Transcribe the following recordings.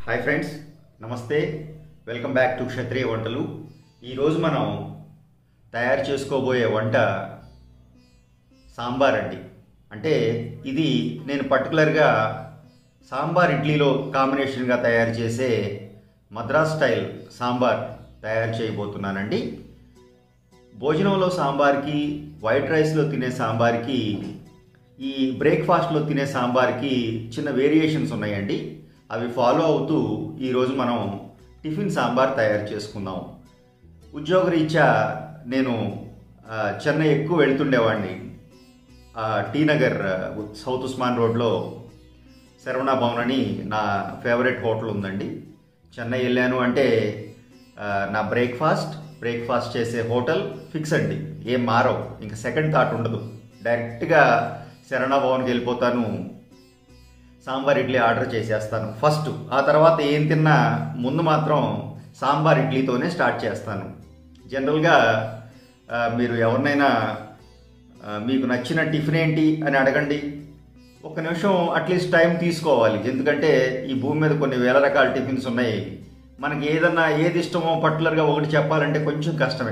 Hi friends నమస్తే welcome back to Kshatriya Vantalu ఈరోజు మనం తయారు చేసుకోబోయే వంట సాంబార్ అండి అంటే ఇది నేను పర్టికులర్గా సాంబార్ ఇడ్లీలో కాంబినేషన్గా తయారు చేసే మద్రాస్ స్టైల్ సాంబార్ తయారు చేయబోతున్నానండి భోజనంలో సాంబార్కి వైట్ రైస్లో తినే సాంబార్కి ఈ బ్రేక్ఫాస్ట్లో తినే సాంబార్కి చిన్న వేరియేషన్స్ ఉన్నాయండి అవి ఫాలో అవుతూ ఈరోజు మనం టిఫిన్ సాంబార్ తయారు చేసుకుందాం ఉద్యోగరీత్యా నేను ఆ, చెన్నై ఎక్కువ వెళ్తుండేవాడిని ఆ, టీ నగర్ ఆ, సౌత్ ఉస్మాన్ రోడ్లో శరవణ భవన్ అని నా ఫేవరెట్ హోటల్ ఉందండి చెన్నై వెళ్ళాను అంటే ఆ, నా బ్రేక్ఫాస్ట్ బ్రేక్ఫాస్ట్ చేసే హోటల్ ఫిక్స్ అండి ఏం మారవు ఇంకా సెకండ్ థాట్ ఉండదు డైరెక్ట్గా శరవణ భవన్కి వెళ్ళిపోతాను సాంబార్ ఇడ్లీ ఆర్డర్ చేసేస్తాను ఫస్ట్ ఆ తర్వాత ఏం తిన్నా ముందు మాత్రం సాంబార్ ఇడ్లీతోనే స్టార్ట్ చేస్తాను జనరల్గా ఆ, మీరు ఎవరినైనా ఆ, మీకు నచ్చిన టిఫిన్ ఏంటి అని అడగండి ఒక నిమిషం అట్లీస్ట్ టైం తీసుకోవాలి ఎందుకంటే ఈ భూమి మీద కొన్ని వేల రకాల టిఫిన్స్ ఉన్నాయి మనకి ఏదన్నా ఏది ఇష్టమో పర్టికులర్గా ఒకటి చెప్పాలంటే కొంచెం కష్టమే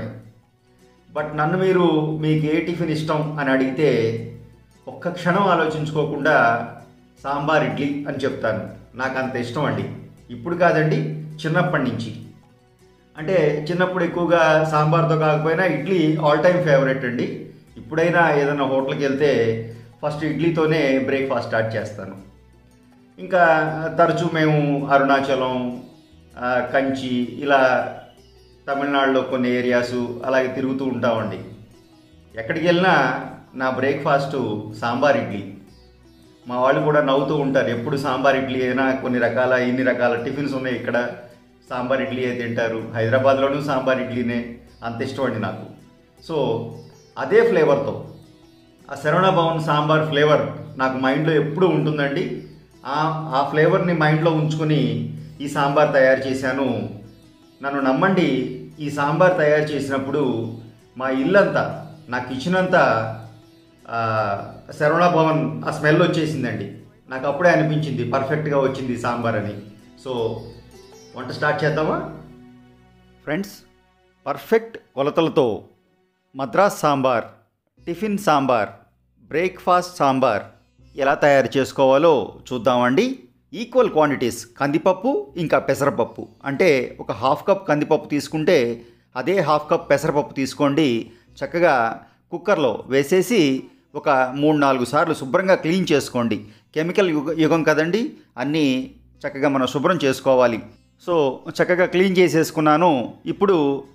బట్ నన్ను మీరు మీకు ఏ టిఫిన్ ఇష్టం అని అడిగితే ఒక్క క్షణం ఆలోచించుకోకుండా సాంబార్ ఇడ్లీ అని చెప్తాను నాకు అంత ఇష్టం అండి ఇప్పుడు కాదండి చిన్నప్పటి నుంచి అంటే చిన్నప్పుడు ఎక్కువగా సాంబార్తో కాకపోయినా ఇడ్లీ ఆల్ టైమ్ ఫేవరెట్ అండి ఇప్పుడైనా ఏదైనా హోటల్కి వెళ్తే ఫస్ట్ ఇడ్లీతోనే బ్రేక్ఫాస్ట్ స్టార్ట్ చేస్తాను ఇంకా తరచూ మేము అరుణాచలం ఆ, కంచి ఇలా తమిళనాడులో కొన్ని ఏరియాస్ అలాగే తిరుగుతూ ఉంటామండి ఎక్కడికి వెళ్ళినా నా బ్రేక్ఫాస్ట్ సాంబార్ ఇడ్లీ మా వాళ్ళు కూడా నవ్వుతూ ఉంటారు ఎప్పుడు సాంబార్ ఇడ్లీ అయినా కొన్ని రకాల ఇన్ని రకాల టిఫిన్స్ ఉన్నాయి ఇక్కడ సాంబార్ ఇడ్లీ అయితే తింటారు హైదరాబాద్లోనూ సాంబార్ ఇడ్లీనే అంత ఇష్టం అండి నాకు సో అదే ఫ్లేవర్తో ఆ శరవణ భవన్ సాంబార్ ఫ్లేవర్ నాకు మైండ్లో ఎప్పుడూ ఉంటుందండి ఆ ఆ ఫ్లేవర్ని మైండ్లో ఉంచుకొని ఈ సాంబార్ తయారు చేశాను నన్ను నమ్మండి ఈ సాంబార్ తయారు చేసినప్పుడు మా ఇల్లంతా నా కిచెన్ అంతా ఆ, శరవణ భవన్ ఆ స్మెల్ వచ్చేసిందండి నాకు అప్పుడే అనిపించింది పర్ఫెక్ట్గా వచ్చింది ఈ సాంబార్ అని సో వంట స్టార్ట్ చేద్దామా ఫ్రెండ్స్ పర్ఫెక్ట్ కొలతలతో మద్రాస్ సాంబార్ టిఫిన్ సాంబార్ బ్రేక్ఫాస్ట్ సాంబార్ ఎలా తయారు చేసుకోవాలో చూద్దామండి ఈక్వల్ క్వాంటిటీస్ కందిపప్పు ఇంకా పెసరపప్పు అంటే ఒక హాఫ్ కప్ కందిపప్పు తీసుకుంటే అదే హాఫ్ కప్ పెసరపప్పు తీసుకోండి చక్కగా కుక్కర్లో వేసేసి ఒక మూడు నాలుగు సార్లు శుభ్రంగా క్లీన్ చేసుకోండి కెమికల్ యుగ యుగం కదండి అన్నీ చక్కగా మనం శుభ్రం చేసుకోవాలి సో చక్కగా క్లీన్ చేసేసుకున్నాను ఇప్పుడు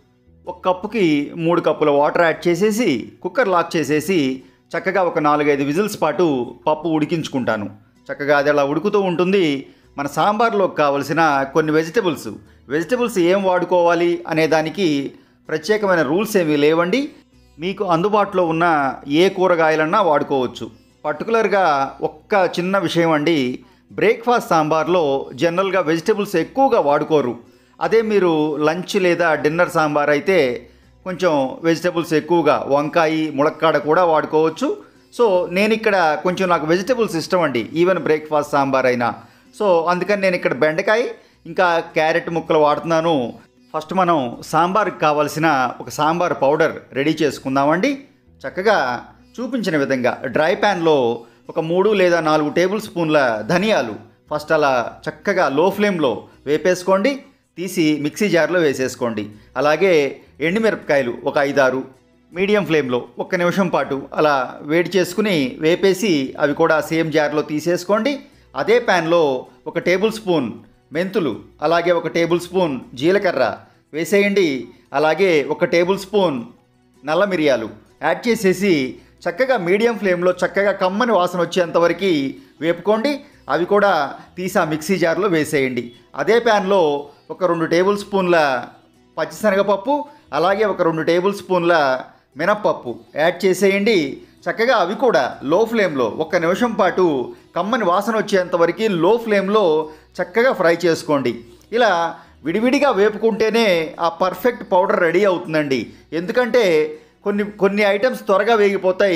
ఒక కప్పుకి మూడు కప్పుల వాటర్ యాడ్ చేసేసి కుక్కర్ లాక్ చేసేసి చక్కగా ఒక నాలుగైదు విజిల్స్ పాటు పప్పు ఉడికించుకుంటాను చక్కగా అది అలా ఉడుకుతూ ఉంటుంది మన సాంబార్లోకి కావలసిన కొన్ని వెజిటబుల్స్ వెజిటబుల్స్ ఏం వాడుకోవాలి అనే దానికి ప్రత్యేకమైన రూల్స్ ఏమీ లేవండి మీకు అందుబాటులో ఉన్న ఏ కూరగాయలన్నా వాడుకోవచ్చు పర్టికులర్గా ఒక్క చిన్న విషయం అండి బ్రేక్ఫాస్ట్ సాంబార్లో జనరల్గా వెజిటబుల్స్ ఎక్కువగా వాడుకోరు అదే మీరు లంచ్ లేదా డిన్నర్ సాంబార్ అయితే కొంచెం వెజిటబుల్స్ ఎక్కువగా వంకాయ ములక్కాడ కూడా వాడుకోవచ్చు సో నేను ఇక్కడ కొంచెం నాకు వెజిటబుల్స్ ఇష్టం అండి ఈవెన్ బ్రేక్ఫాస్ట్ సాంబార్ అయినా సో అందుకని నేను ఇక్కడ బెండకాయ ఇంకా క్యారెట్ ముక్కలు వాడుతున్నాను ఫస్ట్ మనం సాంబార్కి కావాల్సిన ఒక సాంబార్ పౌడర్ రెడీ చేసుకుందామండి చక్కగా చూపించిన విధంగా డ్రై ప్యాన్లో ఒక మూడు లేదా నాలుగు టేబుల్ స్పూన్ల ధనియాలు ఫస్ట్ అలా చక్కగా లో ఫ్లేమ్లో వేపేసుకోండి తీసి మిక్సీ జార్లో వేసేసుకోండి అలాగే ఎండుమిరపకాయలు ఒక ఐదారు మీడియం ఫ్లేమ్లో ఒక్క నిమిషం పాటు అలా వేడి చేసుకుని వేపేసి అవి కూడా సేమ్ జార్లో తీసేసుకోండి అదే ప్యాన్లో ఒక టేబుల్ స్పూన్ మెంతులు అలాగే ఒక టేబుల్ స్పూన్ జీలకర్ర వేసేయండి అలాగే ఒక టేబుల్ స్పూన్ నల్ల మిరియాలు యాడ్ చేసేసి చక్కగా మీడియం ఫ్లేమ్లో చక్కగా కమ్మని వాసన వచ్చేంతవరకు వేపుకోండి అవి కూడా తీసి ఆ మిక్సీ జార్లో వేసేయండి అదే ప్యాన్లో ఒక రెండు టేబుల్ స్పూన్ల పచ్చిశనగపప్పు అలాగే ఒక రెండు టేబుల్ స్పూన్ల మినప్పప్పు యాడ్ చేసేయండి చక్కగా అవి కూడా లో ఫ్లేమ్లో ఒక్క నిమిషం పాటు కమ్మని వాసన వచ్చేంతవరకు లో ఫ్లేమ్లో చక్కగా ఫ్రై చేసుకోండి ఇలా విడివిడిగా వేపుకుంటేనే ఆ పర్ఫెక్ట్ పౌడర్ రెడీ అవుతుందండి ఎందుకంటే కొన్ని కొన్ని ఐటమ్స్ త్వరగా వేగిపోతాయి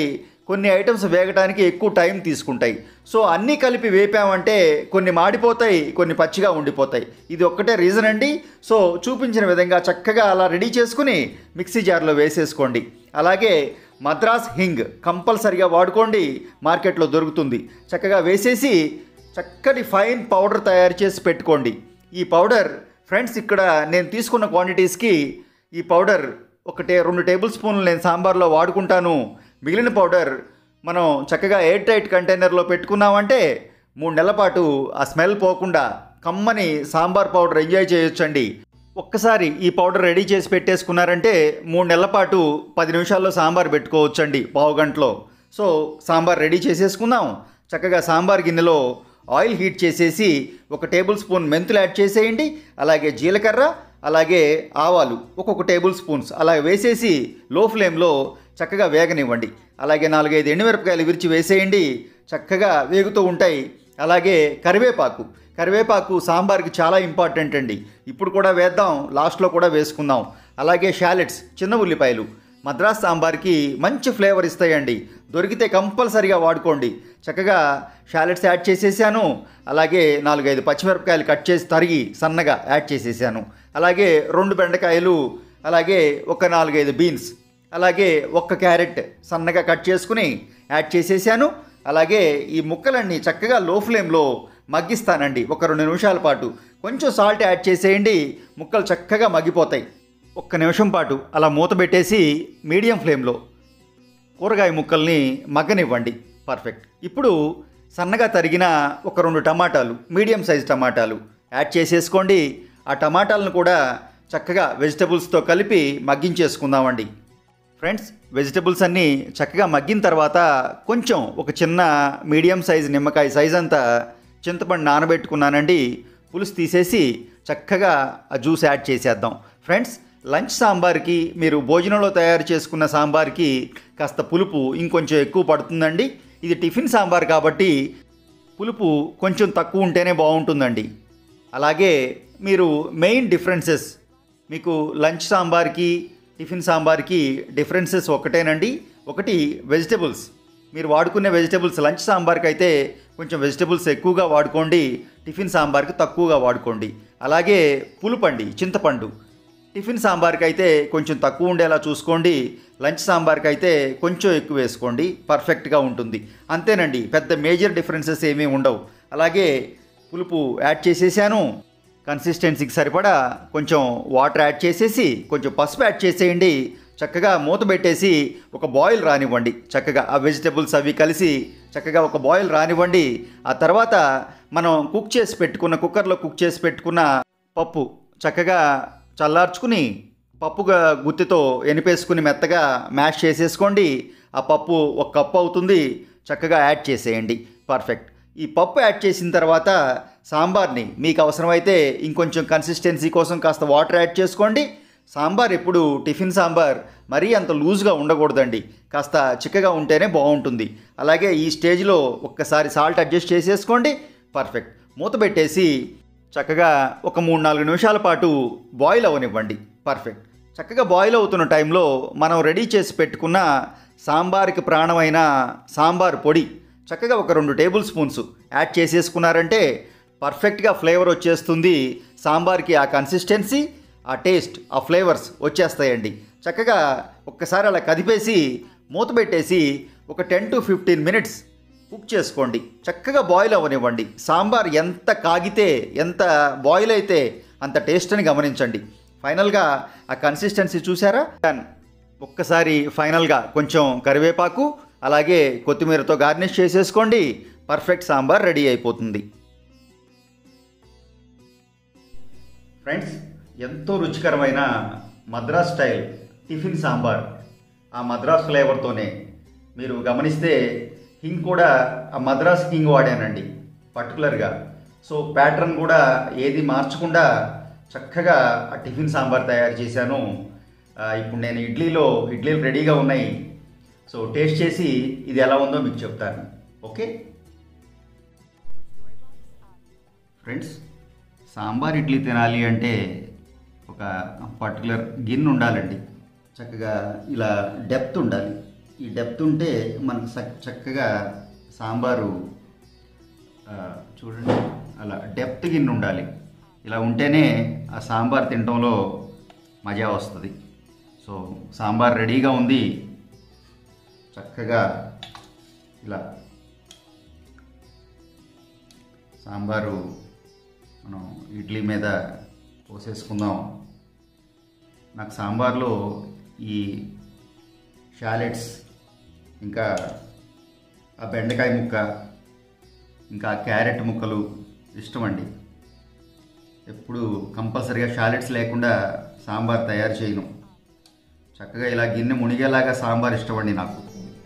కొన్ని ఐటమ్స్ వేగటానికి ఎక్కువ టైం తీసుకుంటాయి సో అన్నీ కలిపి వేపామంటే కొన్ని మాడిపోతాయి కొన్ని పచ్చిగా ఉండిపోతాయి ఇది ఒక్కటే రీజన్ అండి సో చూపించిన విధంగా చక్కగా అలా రెడీ చేసుకుని మిక్సీ జార్లో వేసేసుకోండి అలాగే మద్రాస్ హింగ్ కంపల్సరిగా వాడుకోండి మార్కెట్లో దొరుకుతుంది చక్కగా వేసేసి చక్కటి ఫైన్ పౌడర్ తయారు చేసి పెట్టుకోండి ఈ పౌడర్ ఫ్రెండ్స్ ఇక్కడ నేను తీసుకున్న క్వాంటిటీస్కి ఈ పౌడర్ ఒకటే రెండు టేబుల్ స్పూన్లు నేను సాంబార్లో వాడుకుంటాను మిగిలిన పౌడర్ మనం చక్కగా ఎయిర్ టైట్ కంటైనర్లో పెట్టుకున్నామంటే మూడు నెలల పాటు ఆ స్మెల్ పోకుండా కమ్మని సాంబార్ పౌడర్ ఎంజాయ్ చేయొచ్చండి ఒక్కసారి ఈ పౌడర్ రెడీ చేసి పెట్టేసుకున్నారంటే మూడు నెలల పాటు పది నిమిషాల్లో సాంబార్ పెట్టుకోవచ్చండి పావు గంటలో సో సాంబార్ రెడీ చేసేసుకుందాం చక్కగా సాంబార్ గిన్నెలో ఆయిల్ హీట్ చేసేసి ఒక టేబుల్ స్పూన్ మెంతులు యాడ్ చేసేయండి అలాగే జీలకర్ర అలాగే ఆవాలు ఒక్కొక్క టేబుల్ స్పూన్స్ అలా వేసేసి లో ఫ్లేమ్లో చక్కగా వేగనివ్వండి అలాగే నాలుగైదు ఎండుమిరపకాయలు విరిచి వేసేయండి చక్కగా వేగుతూ ఉంటాయి అలాగే కరివేపాకు కరివేపాకు సాంబార్కి చాలా ఇంపార్టెంట్ అండి ఇప్పుడు కూడా వేద్దాం లాస్ట్లో కూడా వేసుకుందాం అలాగే షాలెట్స్ చిన్న ఉల్లిపాయలు మద్రాస్ సాంబార్కి మంచి ఫ్లేవర్ ఇస్తాయండి దొరికితే కంపల్సరిగా వాడుకోండి చక్కగా షాలెట్స్ యాడ్ చేసేసాను అలాగే నాలుగైదు పచ్చిమిరపకాయలు కట్ చేసి తరిగి సన్నగా యాడ్ చేసేసాను అలాగే రెండు బెండకాయలు అలాగే ఒక నాలుగైదు బీన్స్ అలాగే ఒక్క క్యారెట్ సన్నగా కట్ చేసుకుని యాడ్ చేసేసాను అలాగే ఈ ముక్కలన్నీ చక్కగా లో ఫ్లేమ్లో మగ్గిస్తానండి ఒక రెండు నిమిషాల పాటు కొంచెం సాల్ట్ యాడ్ చేసేయండి ముక్కలు చక్కగా మగ్గిపోతాయి ఒక్క నిమిషం పాటు అలా మూత పెట్టేసి మీడియం ఫ్లేమ్లో కూరగాయ ముక్కల్ని మగ్గనివ్వండి పర్ఫెక్ట్ ఇప్పుడు సన్నగా తరిగిన ఒక రెండు టమాటాలు మీడియం సైజ్ టమాటాలు యాడ్ చేసేసుకోండి ఆ టమాటాలను కూడా చక్కగా వెజిటబుల్స్తో కలిపి మగ్గించేసుకుందామండి ఫ్రెండ్స్ వెజిటబుల్స్ అన్నీ చక్కగా మగ్గిన తర్వాత కొంచెం ఒక చిన్న మీడియం సైజ్ నిమ్మకాయ సైజ్ అంతా చింతపండు నానబెట్టుకున్నానండి పులుసు తీసేసి చక్కగా ఆ జ్యూస్ యాడ్ చేసేద్దాం ఫ్రెండ్స్ లంచ్ సాంబార్కి మీరు భోజనంలో తయారు చేసుకున్న సాంబార్కి కాస్త పులుపు ఇంకొంచెం ఎక్కువ పడుతుందండి ఇది టిఫిన్ సాంబార్ కాబట్టి పులుపు కొంచెం తక్కువ ఉంటేనే బాగుంటుందండి అలాగే మీరు మెయిన్ డిఫరెన్సెస్ మీకు లంచ్ సాంబార్కి టిఫిన్ సాంబార్కి డిఫరెన్సెస్ ఒకటేనండి ఒకటి వెజిటబుల్స్ మీరు వాడుకునే వెజిటబుల్స్ లంచ్ సాంబార్కి అయితే కొంచెం వెజిటబుల్స్ ఎక్కువగా వాడుకోండి టిఫిన్ సాంబార్కి తక్కువగా వాడుకోండి అలాగే పులుపండి చింతపండు టిఫిన్ సాంబార్కి అయితే కొంచెం తక్కువ ఉండేలా చూసుకోండి లంచ్ సాంబార్కి అయితే కొంచెం ఎక్కువ వేసుకోండి పర్ఫెక్ట్గా ఉంటుంది అంతేనండి పెద్ద మేజర్ డిఫరెన్సెస్ ఏమీ ఉండవు అలాగే పులుపు యాడ్ చేసేసాను కన్సిస్టెన్సీకి సరిపడా కొంచెం వాటర్ యాడ్ చేసేసి కొంచెం పసుపు యాడ్ చేసేయండి చక్కగా మూత పెట్టేసి ఒక బాయిల్ రానివ్వండి చక్కగా ఆ వెజిటబుల్స్ అవి కలిసి చక్కగా ఒక బాయిల్ రానివ్వండి ఆ తర్వాత మనం కుక్ చేసి పెట్టుకున్న కుక్కర్లో కుక్ చేసి పెట్టుకున్న పప్పు చక్కగా చల్లార్చుకుని పప్పుగా గుత్తితో ఎనిపేసుకుని మెత్తగా మ్యాష్ చేసేసుకోండి ఆ పప్పు ఒక కప్పు అవుతుంది చక్కగా యాడ్ చేసేయండి పర్ఫెక్ట్ ఈ పప్పు యాడ్ చేసిన తర్వాత సాంబార్ని మీకు అవసరమైతే ఇంకొంచెం కన్సిస్టెన్సీ కోసం కాస్త వాటర్ యాడ్ చేసుకోండి సాంబార్ ఎప్పుడు టిఫిన్ సాంబార్ మరీ అంత లూజ్గా ఉండకూడదండి కాస్త చిక్కగా ఉంటేనే బాగుంటుంది అలాగే ఈ స్టేజ్లో ఒక్కసారి సాల్ట్ అడ్జస్ట్ చేసేసుకోండి పర్ఫెక్ట్ మూత పెట్టేసి చక్కగా ఒక మూడు నాలుగు నిమిషాల పాటు బాయిల్ అవనివ్వండి పర్ఫెక్ట్ చక్కగా బాయిల్ అవుతున్న టైంలో మనం రెడీ చేసి పెట్టుకున్న సాంబార్కి ప్రాణమైన సాంబార్ పొడి చక్కగా ఒక రెండు టేబుల్ స్పూన్స్ యాడ్ చేసేసుకున్నారంటే పర్ఫెక్ట్గా ఫ్లేవర్ వచ్చేస్తుంది సాంబార్కి ఆ కన్సిస్టెన్సీ ఆ టేస్ట్ ఆ ఫ్లేవర్స్ వచ్చేస్తాయండి చక్కగా ఒక్కసారి అలా కదిపేసి మూత పెట్టేసి ఒక ten to fifteen minutes cook చేసుకోండి చక్కగా బాయిల్ అవ్వనివ్వండి సాంబార్ ఎంత కాగితే ఎంత బాయిల్ అయితే అంత టేస్ట్ అని గమనించండి ఫైనల్గా ఆ కన్సిస్టెన్సీ చూసారా డన్ ఒక్కసారి ఫైనల్గా కొంచెం కరివేపాకు అలాగే కొత్తిమీరతో గార్నిష్ చేసేసుకోండి పర్ఫెక్ట్ సాంబార్ రెడీ అయిపోతుంది ఫ్రెండ్స్ ఎంతో రుచికరమైన మద్రాస్ స్టైల్ టిఫిన్ సాంబార్ ఆ మద్రాస్ ఫ్లేవర్తోనే మీరు గమనిస్తే హింగ్ కూడా ఆ మద్రాస్ హింగ్ వాడానండి పర్టికులర్గా సో ప్యాటర్న్ కూడా ఏది మార్చకుండా చక్కగా ఆ టిఫిన్ సాంబార్ తయారు చేశాను ఆ, ఇప్పుడు నేను ఇడ్లీలో ఇడ్లీలు రెడీగా ఉన్నాయి సో టేస్ట్ చేసి ఇది ఎలా ఉందో మీకు చెప్తాను ఓకే ఫ్రెండ్స్ సాంబార్ ఇడ్లీ తినాలి అంటే ఒక పర్టికులర్ గిన్నె ఉండాలండి చక్కగా ఇలా డెప్త్ ఉండాలి ఈ డెప్త్ ఉంటే మనకు చక్- చక్కగా సాంబారు ఆ, చూడండి అలా డెప్త్ గిన్నె ఉండాలి ఇలా ఉంటేనే ఆ సాంబార్ తినడంలో మజా వస్తుంది సో సాంబార్ రెడీగా ఉంది చక్కగా ఇలా సాంబారు మనం ఇడ్లీ మీద పోసేసుకుందాం నాకు సాంబార్లో ఈ షాలెట్స్ ఇంకా ఆ బెండకాయ ముక్క ఇంకా క్యారెట్ ముక్కలు ఇష్టం అండి ఎప్పుడు కంపల్సరీగా షాలెట్స్ లేకుండా సాంబార్ తయారు చేయను చక్కగా ఇలా గిన్నె మునిగేలాగా సాంబార్ ఇష్టమండి నాకు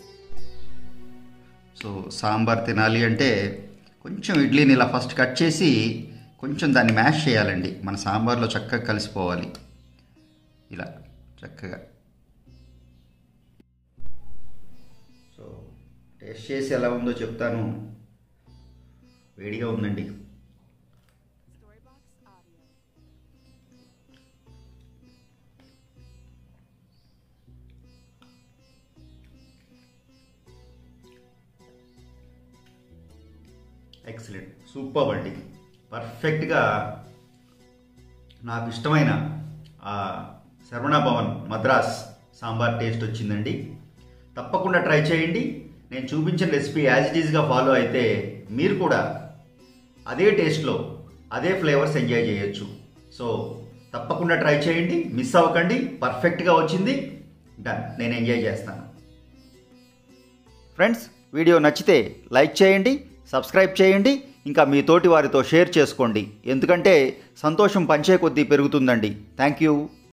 సో సాంబార్ తినాలి అంటే కొంచెం ఇడ్లీని ఇలా ఫస్ట్ కట్ చేసి కొంచెం దాన్ని మ్యాష్ చేయాలండి మన సాంబార్లో చక్కగా కలిసిపోవాలి ఇలా చక్కగా సో టేస్ట్ చేసి ఎలా ఉందో చెప్తాను వేడిగా ఉందండి Storybox Audio. ఎక్సలెంట్ సూపర్ అండి పర్ఫెక్ట్గా నాకు ఇష్టమైన ఆ శరవణ భవన్ మద్రాస్ సాంబార్ టేస్ట్ వచ్చిందండి తప్పకుండా ట్రై చేయండి నేను చూపించిన రెసిపీ యాజ్ ఇట్ ఈజ్గా ఫాలో అయితే మీరు కూడా అదే టేస్ట్లో అదే ఫ్లేవర్స్ ఎంజాయ్ చేయొచ్చు సో తప్పకుండా ట్రై చేయండి మిస్ అవ్వకండి పర్ఫెక్ట్గా వచ్చింది డన్ నేను ఎంజాయ్ చేస్తాను ఫ్రెండ్స్ వీడియో నచ్చితే లైక్ చేయండి సబ్స్క్రైబ్ చేయండి ఇంకా మీ తోటి వారితో షేర్ చేసుకోండి ఎందుకంటే సంతోషం పంచే కొద్దీ పెరుగుతుందండి థ్యాంక్ యూ